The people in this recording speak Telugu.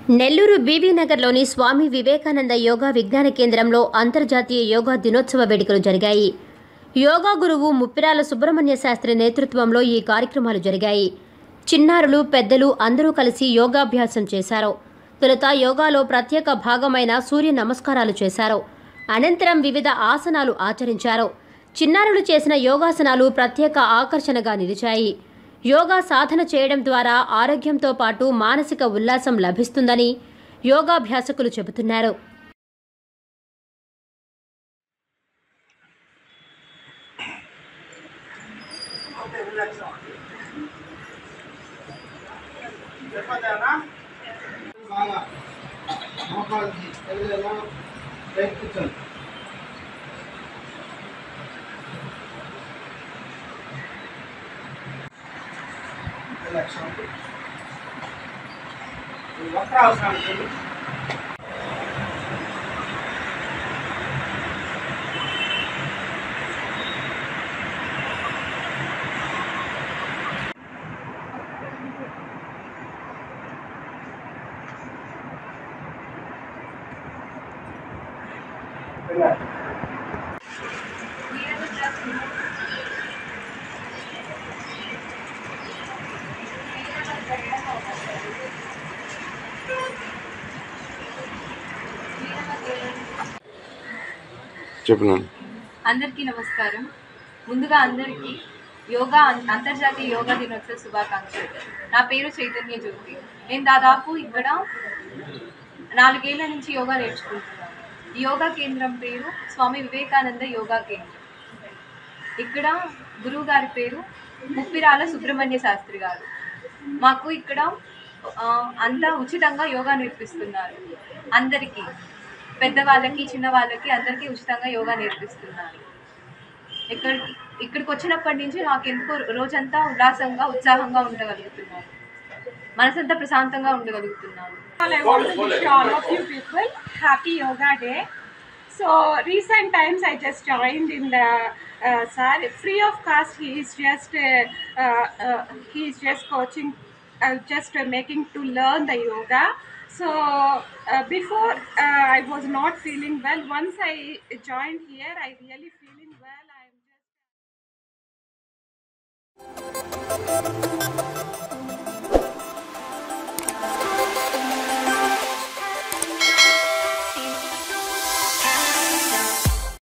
నెల్లూరు బీబీ నగర్లోని స్వామి వివేకానంద యోగా విజ్ఞాన కేంద్రంలో అంతర్జాతీయ యోగా దినోత్సవ వేడుకలు జరిగాయి యోగా గురువు ముప్పిరాల సుబ్రహ్మణ్య శాస్త్రి నేతృత్వంలో ఈ కార్యక్రమాలు జరిగాయి చిన్నారులు పెద్దలు అందరూ కలిసి యోగాభ్యాసం చేశారు తొలుత యోగాలో ప్రత్యేక భాగమైన సూర్య నమస్కారాలు చేశారు అనంతరం వివిధ ఆసనాలు ఆచరించారు చిన్నారులు చేసిన యోగాసనాలు ప్రత్యేక ఆకర్షణగా నిలిచాయి యోగా సాధన చేయడం ద్వారా ఆరోగ్యంతో పాటు మానసిక ఉల్లాసం లభిస్తుందని యోగాభ్యాసకులు చెబుతున్నారు బాగా మోకాలు వెళ్ళేలా రైట్ కూర్చోండి రిలాక్స్ అవ్వండి. ఈ వక్రాసనాలు చేయండి. రిలాక్స్. చెప్పు నాన్న అందరికీ నమస్కారం ముందుగా అందరికీ యోగా అం- అంతర్జాతీయ యోగా దినోత్సవ శుభాకాంక్షలు నా పేరు చైతన్య జ్యోతి నేను దాదాపు ఇక్కడ నాలుగేళ్ల నుంచి యోగా నేర్చుకుంటున్నాను ఈ యోగా కేంద్రం పేరు స్వామి వివేకానంద యోగా కేంద్రం ఇక్కడ గురువు గారి పేరు ముప్పిరాల సుబ్రహ్మణ్య శాస్త్రి గారు మాకు ఇక్కడ ఆ, అంతా ఉచితంగా యోగా నేర్పిస్తున్నారు అందరికీ పెద్దవాళ్ళకి చిన్నవాళ్ళకి అందరికీ ఉచితంగా యోగా నేర్పిస్తున్నారు ఇక్కడ ఇక్కడికి వచ్చినప్పటి నుంచి నాకు ఎందుకో రోజంతా ఉల్లాసంగా ఉత్సాహంగా ఉండగలుగుతున్నాను మనసంతా ప్రశాంతంగా ఉండగలుగుతున్నాను I want to wish all of you people happy yoga day. So recent times I just joined in the uh, sir free of cost. He is just uh, uh, uh, he is just coaching, uh, just uh, making to learn the yoga. So uh, before uh, I was not feeling well. Once I joined here, I really feeling well. I am just